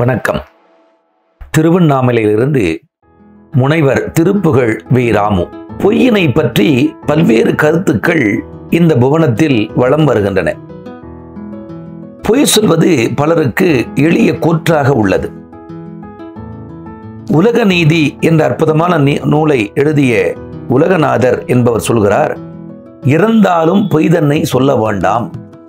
வணக்கம் திருவண்ணாமலையிலிருந்து முனைவர் திருப்புகழ் வி ராமு பொய்யினை பற்றி பல்வேறு கருத்துக்கள் இந்த புவனத்தில் வலம் வருகின்றன பொய் சொல்வது பலருக்கு எளிய கூற்றாக உள்ளது உலக நீதி என்ற அற்புதமான நீ- நூலை எழுதிய உலகநாதர் என்பவர் சொல்கிறார் இறந்தாலும் பொய்தன்னை சொல்ல வேண்டாம்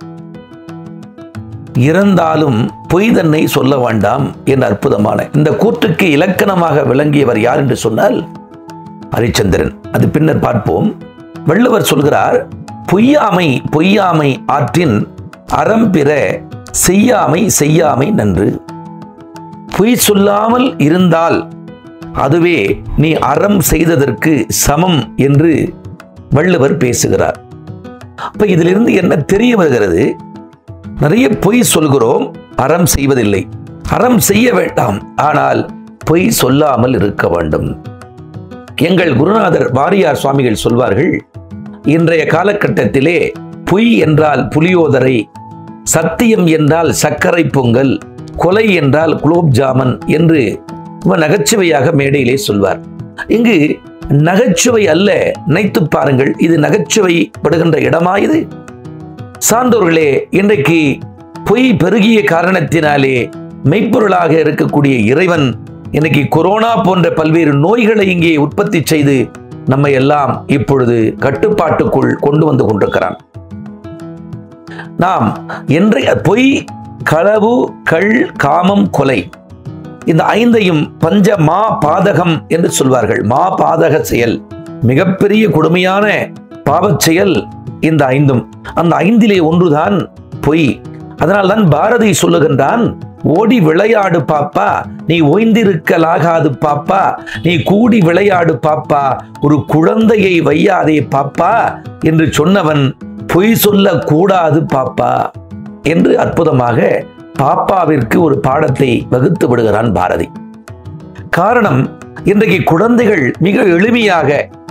இறந்தாலும் பொய்தன்னை சொல்ல வேண்டாம் என்ற அற்புதமான இந்த கூற்றுக்கு இலக்கணமாக விளங்கியவர் யார் என்று சொன்னால் ஹரிச்சந்திரன் அது பின்னர் பார்ப்போம் வள்ளுவர் சொல்கிறார் பொய்யாமை பொய்யாமை ஆற்றின் அறம் பிற செய்யாமை செய்யாமை நன்று பொய் சொல்லாமல் இருந்தால் அதுவே நீ அறம் செய்ததற்கு சமம் என்று வள்ளுவர் பேசுகிறார் அப்ப இதிலிருந்து என்ன தெரிய வருகிறது நிறைய பொய் சொல்கிறோம் அறம் செய்வதில்லை அறம் செய்ய வேண்டாம் ஆனால் பொய் சொல்லாமல் இருக்க வேண்டும் எங்கள் குருநாதர் வாரியார் சுவாமிகள் சொல்வார்கள் இன்றைய காலகட்டத்திலே பொய் என்றால் புளியோதரை சத்தியம் என்றால் சர்க்கரை பொங்கல் கொலை என்றால் குலோப் ஜாமன் என்று ரொம்ப நகைச்சுவையாக மேடையிலே சொல்வார் இங்கு நகைச்சுவை அல்ல நினைத்து பாருங்கள் இது நகைச்சுவை படுகின்ற இடமா இது சான்றோர்களே இன்றைக்கு பொய் பெருகிய காரணத்தினாலே மெய்ப்பொருளாக இருக்கக்கூடிய இறைவன் இன்னைக்கு கொரோனா போன்ற பல்வேறு நோய்களை இங்கே உற்பத்தி செய்து நம்மை எல்லாம் இப்பொழுது கட்டுப்பாட்டுக்குள் கொண்டு வந்து கொண்டிருக்கிறான் நாம் இன்றைய பொய் களவு கள் காமம் கொலை இந்த ஐந்தையும் பஞ்ச மா பாதகம் என்று சொல்வார்கள் மா பாதக செயல் மிகப்பெரிய கொடுமையான பாவச் செயல் இந்த ஐந்தும் அந்த ஐந்திலே ஒன்றுதான் பொய் அதனால்தான் பாரதி சொல்லுகின்றான் ஓடி விளையாடு பாப்பா நீ ஓய்ந்திருக்கலாகாது பாப்பா நீ கூடி விளையாடு பாப்பா ஒரு குழந்தையை வையாதே பாப்பா என்று சொன்னவன் பொய் சொல்ல கூடாது பாப்பா என்று அற்புதமாக பாப்பாவிற்கு ஒரு பாடத்தை வகுத்து விடுகிறான் பாரதி காரணம் இன்றைக்கு குழந்தைகள் மிக எளிமையாக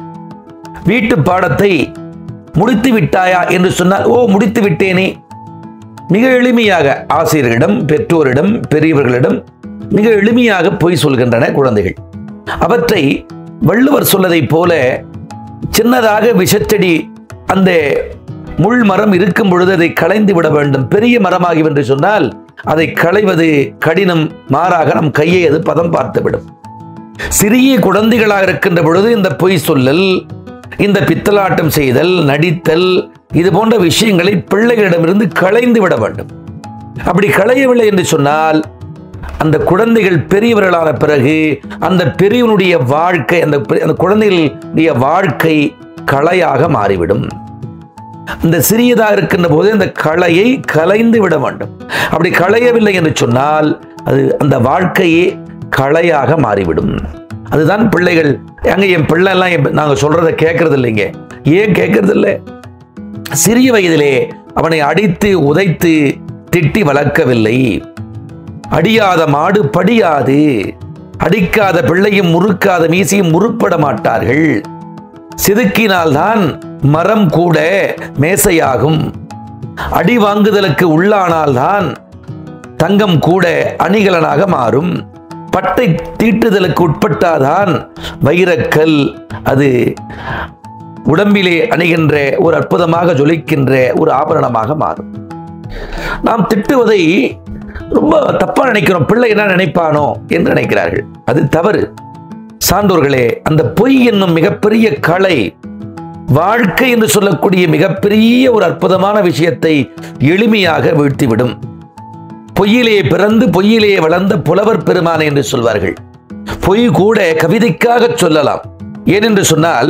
வீட்டு பாடத்தை முடித்து விட்டாயா என்று சொன்னால் ஓ முடித்து விட்டேனே மிக எளிமையாக ஆசிரியரிடம் பெற்றோரிடம் பெரியவர்களிடம் மிக எளிமையாக பொய் சொல்கின்றன குழந்தைகள் அவற்றை வள்ளுவர் சொல்லதைப் போல சின்னதாக விஷச்செடி அந்த முள் மரம் இருக்கும் பொழுது அதை களைந்து விட வேண்டும் பெரிய மரமாகி என்று சொன்னால் அதை களைவது கடினம் மாறாக நம் கையை அது பதம் பார்த்துவிடும் சிறிய குழந்தைகளாக இருக்கின்ற பொழுது இந்த பொய் சொல்லல் இந்த பித்தலாட்டம் செய்தல் நடித்தல் இது போன்ற விஷயங்களை பிள்ளைகளிடமிருந்து களைந்து விட வேண்டும் அப்படி களையவில்லை என்று சொன்னால் அந்த குழந்தைகள் பெரியவர்களான பிறகு அந்த பெரியவனுடைய வாழ்க்கை அந்த பெ- அந்த குழந்தைகளுடைய வாழ்க்கை களையாக மாறிவிடும் இந்த சிறியதாக இருக்கின்ற போது அந்த களையை கலைந்து விட வேண்டும் அப்படி களையவில்லை என்று சொன்னால் அது அந்த வாழ்க்கையே களையாக மாறிவிடும் அதுதான் பிள்ளைகள் அங்க என் பிள்ளை எல்லாம் என் நாங்க சொல்றதை கேட்கறது இல்லைங்க ஏன் கேட்கறது இல்லை சிறிய வயதிலே அவனை அடித்து உதைத்து திட்டி வளர்க்கவில்லை அடியாத மாடு படியாது அடிக்காத பிள்ளையும் முறுக்காத மீசியும் முறுப்பட மாட்டார்கள் சிதுக்கினால்தான் மரம் கூட மேசையாகும் அடி வாங்குதலுக்கு உள்ளானால்தான் தங்கம் கூட அணிகலனாக மாறும் பட்டை தீட்டுதலுக்கு உட்பட்டாதான் வைரக்கல் அது உடம்பிலே அணிகின்ற ஒரு அற்புதமாக ஜொலிக்கின்ற ஒரு ஆபரணமாக மாறும் நாம் திட்டுவதை ரொம்ப தப்பா நினைக்கிறோம் பிள்ளை என்ன நினைப்பானோ என்று நினைக்கிறார்கள் அது தவறு சான்றோர்களே அந்த பொய் என்னும் மிகப்பெரிய கலை வாழ்க்கை என்று சொல்லக்கூடிய மிகப்பெரிய ஒரு அற்புதமான விஷயத்தை எளிமையாக வீழ்த்திவிடும் பொய்யிலே பிறந்து பொய்யிலே வளர்ந்த புலவர் பெருமான் என்று சொல்வார்கள் பொய் கூட கவிதைக்காக சொல்லலாம் ஏனென்று சொன்னால்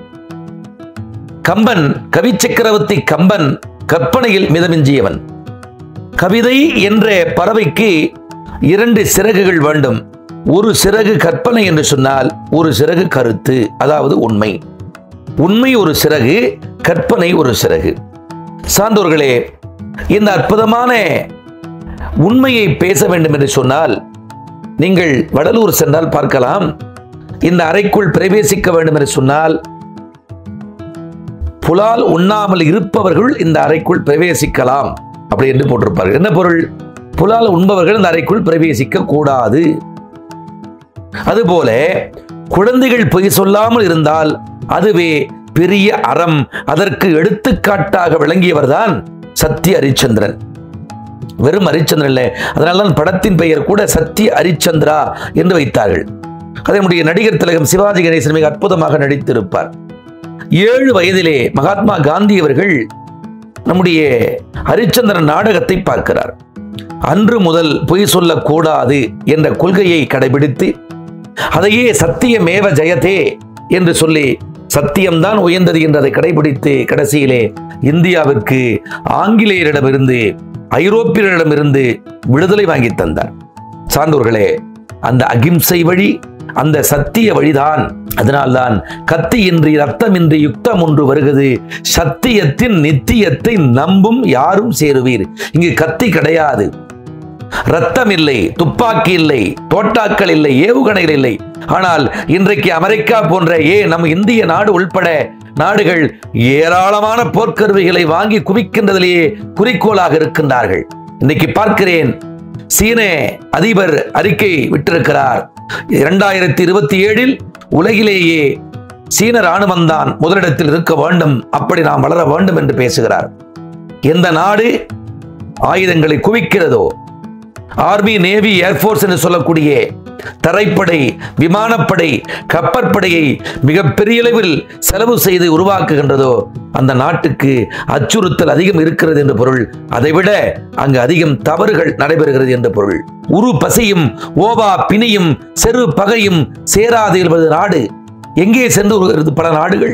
கம்பன் கவி சக்கரவர்த்தி கம்பன் கற்பனையில் மிதமிஞ்சியவன் கவிதை என்ற பறவைக்கு இரண்டு சிறகுகள் வேண்டும் ஒரு சிறகு கற்பனை என்று சொன்னால் ஒரு சிறகு கருத்து அதாவது உண்மை உண்மை ஒரு சிறகு கற்பனை ஒரு சிறகு சான்றோர்களே இந்த அற்புதமான உண்மையை பேச வேண்டும் என்று சொன்னால் நீங்கள் வடலூர் சென்றால் பார்க்கலாம் இந்த அறைக்குள் பிரவேசிக்க வேண்டும் என்று சொன்னால் புலால் உண்ணாமல் இருப்பவர்கள் இந்த அறைக்குள் பிரவேசிக்கலாம் அப்படி என்று போட்டிருப்பார்கள் என்ன பொருள் புலால் உண்பவர்கள் இந்த அறைக்குள் பிரவேசிக்க கூடாது அதுபோல குழந்தைகள் பொய் சொல்லாமல் இருந்தால் அதுவே பெரிய அறம் அதற்கு எடுத்துக்காட்டாக விளங்கியவர்தான் சத்திய ஹரிச்சந்திரன் வெறும் ஹரிச்சந்திரன் இல்லை அதனால்தான் படத்தின் பெயர் கூட சத்திய ஹரிச்சந்திரா என்று வைத்தார்கள் அதை நம்முடைய நடிகர் திலகம் சிவாஜி கணேசன் மிக அற்புதமாக நடித்திருப்பார் ஏழு வயதிலே மகாத்மா காந்தி அவர்கள் நம்முடைய ஹரிச்சந்திரன் நாடகத்தை பார்க்கிறார் அன்று முதல் பொய் சொல்லக்கூடாது என்ற கொள்கையை கடைபிடித்து அதையே சத்தியமேவ ஜெயதே என்று சொல்லி சத்தியம்தான் உயர்ந்தது என்றதை கடைபிடித்து கடைசியிலே இந்தியாவிற்கு ஆங்கிலேயரிடமிருந்து ஐரோப்பியரிடமிருந்து விடுதலை வாங்கி தந்தார் சான்றோர்களே அந்த அகிம்சை வழி அந்த சத்திய வழிதான் அதனால்தான் கத்தியின்றி ரத்தமின்றி யுக்தம் ஒன்று வருகிறது சத்தியத்தின் நித்தியத்தை நம்பும் யாரும் சேருவீர் இங்கு கத்தி கிடையாது ரத்தம் இல்லை துப்பாக்கி இல்லை தோட்டாக்கள் இல்லை ஏவுகணைகள் இல்லை ஆனால் இன்றைக்கு அமெரிக்கா போன்ற ஏ நம் இந்திய நாடு உள்பட நாடுகள் ஏராளமான போர்க்கருவிகளை வாங்கி குவிக்கின்றதிலேயே குறிக்கோளாக இருக்கின்றார்கள் இன்னைக்கு பார்க்கிறேன் சீன அதிபர் அறிக்கை விட்டிருக்கிறார் இரண்டாயிரத்தி இருபத்தி ஏழில் உலகிலேயே சீன ராணுவம் தான் முதலிடத்தில் இருக்க வேண்டும் அப்படி நாம் வளர வேண்டும் என்று பேசுகிறார் எந்த நாடு ஆயுதங்களை குவிக்கிறதோ ஆர்மி நேவி ஏர்போர்ஸ் என்று சொல்லக்கூடிய தரைப்படை விமானப்படை கப்பற்படையை மிகப்பெரிய அளவில் செலவு செய்து உருவாக்குகின்றதோ அந்த நாட்டுக்கு அச்சுறுத்தல் அதிகம் இருக்கிறது என்று பொருள் அதைவிட அங்கு அதிகம் தவறுகள் நடைபெறுகிறது என்று பொருள் உரு பசியும் ஓவா பிணியும் செரு பகையும் சேராது என்பது நாடு எங்கே சென்று வருகிறது பல நாடுகள்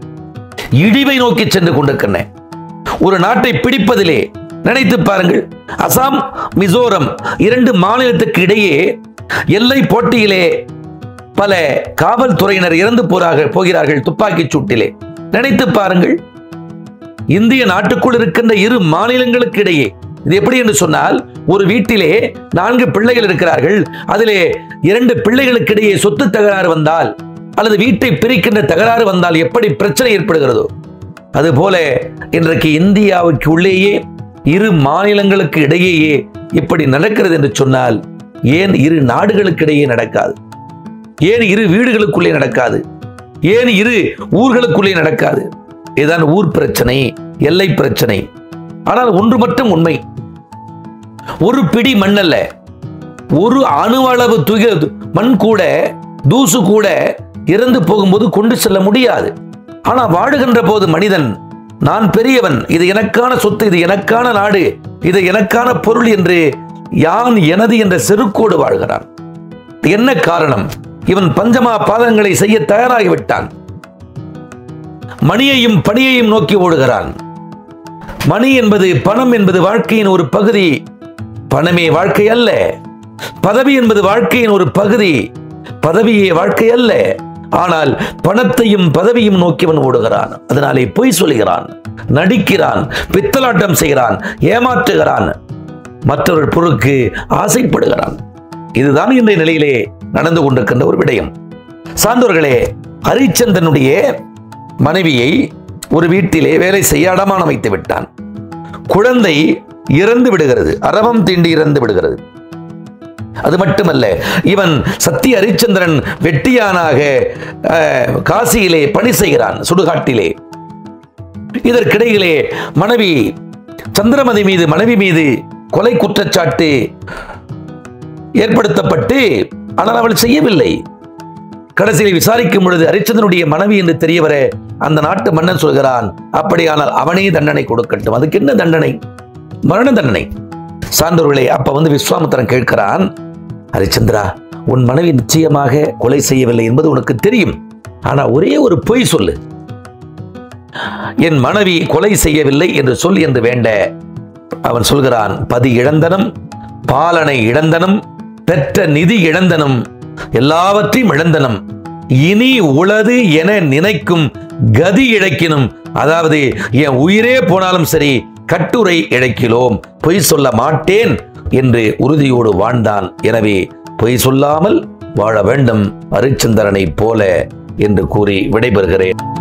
இடிவை நோக்கி சென்று கொண்டிருக்கின்றன ஒரு நாட்டை பிடிப்பதிலே நினைத்து பாருங்கள் அசாம் மிசோரம் இரண்டு மாநிலத்துக்கு இடையே எல்லை போட்டியிலே பல காவல்துறையினர் இறந்து போறார்கள் போகிறார்கள் துப்பாக்கிச் சூட்டிலே நினைத்து பாருங்கள் இந்திய நாட்டுக்குள் இருக்கின்ற இரு மாநிலங்களுக்கு இடையே இது எப்படி என்று சொன்னால் ஒரு வீட்டிலே நான்கு பிள்ளைகள் இருக்கிறார்கள் அதிலே இரண்டு பிள்ளைகளுக்கு இடையே சொத்து தகராறு வந்தால் அல்லது வீட்டை பிரிக்கின்ற தகராறு வந்தால் எப்படி பிரச்சனை ஏற்படுகிறதோ அதுபோல இன்றைக்கு இந்தியாவுக்கு உள்ளேயே இரு மாநிலங்களுக்கு இடையேயே இப்படி நடக்கிறது என்று சொன்னால் ஏன் இரு நாடுகளுக்கு இடையே நடக்காது ஏன் இரு வீடுகளுக்குள்ளே நடக்காது ஏன் இரு ஊர்களுக்குள்ளே நடக்காது இதுதான் ஊர் பிரச்சனை எல்லை பிரச்சனை ஆனால் ஒன்று மட்டும் உண்மை ஒரு பிடி மண்ணல்ல ஒரு அணுவளவு துக மண் கூட தூசு கூட இறந்து போகும்போது கொண்டு செல்ல முடியாது ஆனா வாழுகின்ற போது மனிதன் நான் பெரியவன் இது எனக்கான சொத்து இது எனக்கான நாடு இது எனக்கான பொருள் என்று யான் எனது என்ற செருக்கோடு வாழ்கிறான் என்ன காரணம் இவன் பஞ்சமா பாதங்களை செய்ய தயாராகிவிட்டான் மணியையும் பணியையும் நோக்கி ஓடுகிறான் மணி என்பது பணம் என்பது வாழ்க்கையின் ஒரு பகுதி பணமே வாழ்க்கை அல்ல பதவி என்பது வாழ்க்கையின் ஒரு பகுதி பதவியே வாழ்க்கை அல்ல ஆனால் பணத்தையும் பதவியும் நோக்கியவன் ஓடுகிறான் அதனாலே பொய் சொல்கிறான் நடிக்கிறான் பித்தலாட்டம் செய்கிறான் ஏமாற்றுகிறான் மற்றவர்கள் பொருளுக்கு ஆசைப்படுகிறான் இதுதான் இன்றைய நிலையிலே நடந்து கொண்டிருக்கின்ற ஒரு விடயம் சான்றோர்களே ஹரிச்சந்திரனுடைய மனைவியை ஒரு வீட்டிலே வேலை செய்ய அடமானம் வைத்து விட்டான் குழந்தை இறந்து விடுகிறது அரவம் தீண்டி இறந்து விடுகிறது அது மட்டுமல்ல இவன் சத்திய ஹரிச்சந்திரன் வெட்டியானாக அஹ், காசியிலே பணி செய்கிறான் சுடுகாட்டிலே இதற்கிடையிலே மனைவி சந்திரமதி மீது மனைவி மீது கொலை குற்றச்சாட்டு ஏற்படுத்தப்பட்டு ஆனால் அவள் செய்யவில்லை கடைசியில் விசாரிக்கும் பொழுது ஹரிச்சந்திரனுடைய மனைவி என்று தெரியவர அந்த நாட்டு மன்னன் சொல்கிறான் அப்படியானால் அவனே தண்டனை கொடுக்கட்டும் அதுக்கு என்ன தண்டனை மரண தண்டனை சான்றோர்களே அப்ப வந்து விஸ்வாமித்திரன் கேட்கிறான் ஹரிச்சந்திரா உன் மனைவி நிச்சயமாக கொலை செய்யவில்லை என்பது உனக்கு தெரியும் ஆனா ஒரே ஒரு பொய் சொல்லு என் மனைவி கொலை செய்யவில்லை என்று சொல் என்று வேண்ட அவன் சொல்கிறான் பதி இழந்தனும் பாலனை இழந்தனும் பெற்ற நிதி இழந்தனும் எல்லாவற்றையும் இழந்தனும் இனி உளது என நினைக்கும் கதி இழக்கினும் அதாவது என் உயிரே போனாலும் சரி கட்டுரை இழைக்கிலோம் பொய் சொல்ல மாட்டேன் என்று உறுதியோடு வாழ்ந்தான் எனவே பொய் சொல்லாமல் வாழ வேண்டும் ஹரிச்சந்திரனைப் போல என்று கூறி விடைபெறுகிறேன்